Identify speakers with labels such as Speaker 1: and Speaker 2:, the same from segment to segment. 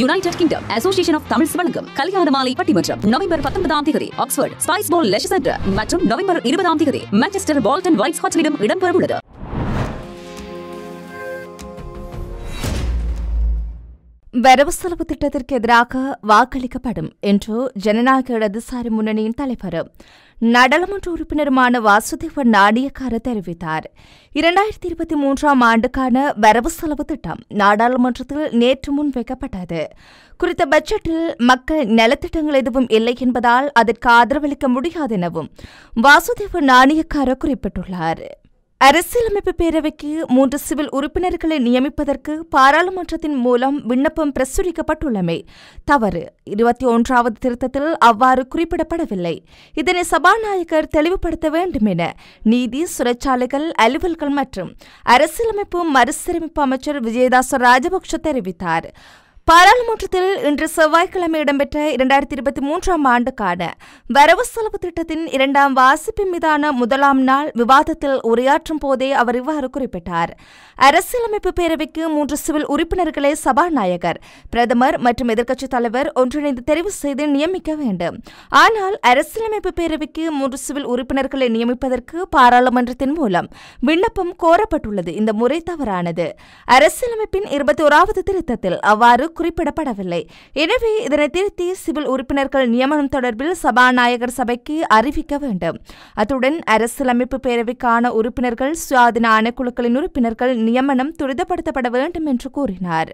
Speaker 1: United Kingdom association of Tamil வழங்கும் கல்யாண மாலை பட்டிமன்றம் நவம்பர் பத்தொன்பதாம் தேதி Oxford Spiceball leisure centre மற்றும் நவம்பர் இருபதாம் தேதி மான்செஸ்டர் வால்டன் வைட்ஸ் ஹாட்டலிடம் இடம்பெற உள்ளது
Speaker 2: வரவு செலவு திட்டத்திற்கு எதிராக வாக்களிக்கப்படும் என்று ஜனநாயக இடதுசாரி முன்னணியின் தலைவர் நாடாளுமன்ற உறுப்பினருமான வாசுதேவ நாணயக்கார தெரிவித்தார் இரண்டாயிரத்தி இருபத்தி மூன்றாம் ஆண்டுக்கான வரவு செலவு திட்டம் நாடாளுமன்றத்தில் நேற்று முன்வைக்கப்பட்டது குறித்த பட்ஜெட்டில் மக்கள் நலத்திட்டங்கள் எதுவும் இல்லை என்பதால் அதற்கு ஆதரவளிக்க முடியாது எனவும் வாசுதேவ நாணயக்கார குறிப்பிட்டுள்ளார் அரசியலமைப்பு பேரவைக்கு மூன்று சிவில் உறுப்பினர்களை நியமிப்பதற்கு பாராளுமன்றத்தின் மூலம் விண்ணப்பம் பிரசுரிக்கப்பட்டுள்ளமை தவறு இருபத்தி ஒன்றாவது திருத்தத்தில் அவ்வாறு குறிப்பிடப்படவில்லை இதனை சபாநாயகர் தெளிவுபடுத்த வேண்டும் என நீதி சிறைச்சாலைகள் அலுவல்கள் மற்றும் அரசியலமைப்பு மறுசீரமைப்பு அமைச்சர் விஜயதாச ராஜபக்ஷ தெரிவித்தார் பாராளுமன்றத்தில் இன்று செவ்வாய்க்கிழமை இடம்பெற்ற இரண்டாயிரத்தி இருபத்தி மூன்றாம் ஆண்டுக்கான வரவு செலவு திட்டத்தின் இரண்டாம் வாசிப்பு மீதான முதலாம் நாள் விவாதத்தில் உரையாற்றும் போதே அவர் இவ்வாறு குறிப்பிட்டார் அரசியலமைப்பு பேரவைக்கு மூன்று சிவில் உறுப்பினர்களை சபாநாயகர் பிரதமர் மற்றும் எதிர்க்கட்சித் தலைவர் ஒன்றிணைந்து தெரிவு செய்து நியமிக்க வேண்டும் ஆனால் அரசியலமைப்பு பேரவைக்கு மூன்று சிவில் உறுப்பினர்களை நியமிப்பதற்கு பாராளுமன்றத்தின் மூலம் விண்ணப்பம் கோரப்பட்டுள்ளது இந்த முறை தவறானது அரசியலமைப்பின் இருபத்தி ஓராவது திருத்தத்தில் அவ்வாறு குறிப்பிடப்படவில்லை எனவே இதனை திருத்தி சிவில் உறுப்பினர்கள் நியமனம் தொடர்பில் சபாநாயகர் சபைக்கு அறிவிக்க வேண்டும் அத்துடன் அரசியலமைப்பு பேரவைக்கான உறுப்பினர்கள் சுயாதீன ஆணைக்குழுக்களின் உறுப்பினர்கள் நியமனம் துரிதப்படுத்தப்பட வேண்டும் என்று கூறினார்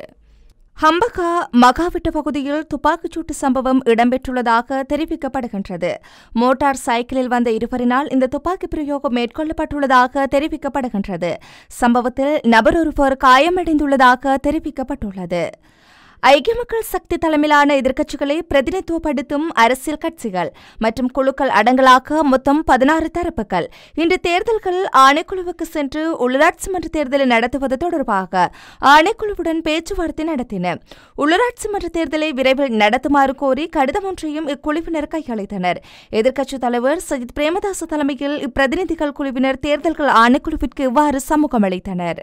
Speaker 2: ஹம்பகா மகாவிட்ட பகுதியில் துப்பாக்கிச்சூட்டு சம்பவம் இடம்பெற்றுள்ளதாக தெரிவிக்கப்படுகின்றது மோட்டார் சைக்கிளில் வந்த இருவரினால் இந்த துப்பாக்கி பிரயோகம் மேற்கொள்ளப்பட்டுள்ளதாக தெரிவிக்கப்படுகின்றது சம்பவத்தில் நபர் ஒருவர் காயமடைந்துள்ளதாக தெரிவிக்கப்பட்டுள்ளது ஐக்கிய மக்கள் சக்தி தலைமையிலான எதிர்க்கட்சிகளை பிரதிநிதித்துவப்படுத்தும் அரசியல் கட்சிகள் மற்றும் குழுக்கள் அடங்கலாக மொத்தம் பதினாறு தரப்புகள் இன்று தேர்தல்கள் ஆணைக்குழுவுக்கு சென்று உள்ளாட்சி மன்ற தேர்தலை நடத்துவது தொடர்பாக ஆணைக்குழுவுடன் பேச்சுவார்த்தை நடத்தின உள்ளாட்சி மன்ற தேர்தலை விரைவில் நடத்துமாறு கோரி கடிதம் ஒன்றையும் இக்குழுவினர் கையளித்தனர் எதிர்க்கட்சித் தலைவர் சஜித் பிரேமதாச தலைமையில் இப்பிரதிநிதிகள் குழுவினர் தேர்தல்கள் ஆணைக்குழுவிற்கு இவ்வாறு சமூகம் அளித்தனர்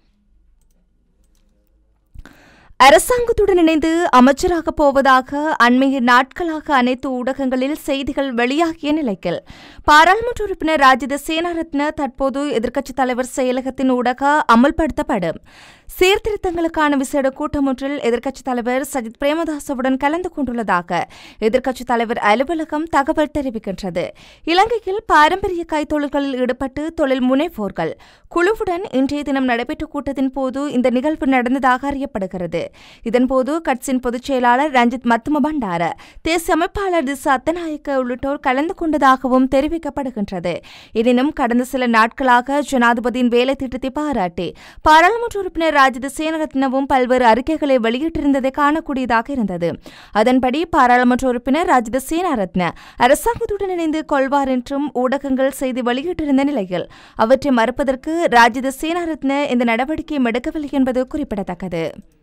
Speaker 2: அரசாங்கத்துடன் இணைந்து அமைச்சராக போவதாக அண்மைய நாட்களாக அனைத்து ஊடகங்களில் செய்திகள் வெளியாகிய நிலையில் பாராளுமன்ற உறுப்பினர் ராஜித சேனாரத்ன தற்போது எதிர்க்கட்சித் தலைவர் செயலகத்தின் ஊடாக அமல்படுத்தப்படும் சீர்திருத்தங்களுக்கான விசேட கூட்டம் ஒன்றில் எதிர்க்கட்சித் தலைவர் சஜித் பிரேமதாசவுடன் கலந்து கொண்டுள்ளதாக எதிர்க்கட்சித் தலைவர் அலுவலகம் தகவல் தெரிவிக்கின்றது இலங்கையில் பாரம்பரிய கைத்தொழில்களில் ஈடுபட்டு தொழில் முனைவோர்கள் குழுவுடன் இன்றைய தினம் நடைபெற்ற கூட்டத்தின் போது இந்த நிகழ்வு நடந்ததாக அறியப்படுகிறது இதன்போது கட்சியின் பொதுச் செயலாளர் ரஞ்சித் மத்தும பண்டார தேசிய அமைப்பாளர் திசா அத்தநாயக்க உள்ளிட்டோர் கலந்து கொண்டதாகவும் தெரிவிக்கப்படுகின்றது எனினும் கடந்த சில நாட்களாக ஜனாதிபதியின் வேலை திட்டத்தை பாராட்டி பாராளுமன்ற உறுப்பினர் ராஜித சேனரத்னவும் பல்வேறு அறிக்கைகளை வெளியிட்டிருந்ததை காணக்கூடியதாக இருந்தது அதன்படி பாராளுமன்ற உறுப்பினர் ராஜித சேனாரத்ன அரசாங்கத்துடன் இணைந்து கொள்வார் என்றும் ஊடகங்கள் செய்தி வெளியிட்டிருந்த நிலையில் அவற்றை மறுப்பதற்கு ராஜித சேனாரத்ன இந்த நடவடிக்கையை எடுக்கவில்லை என்பது குறிப்பிடத்தக்கது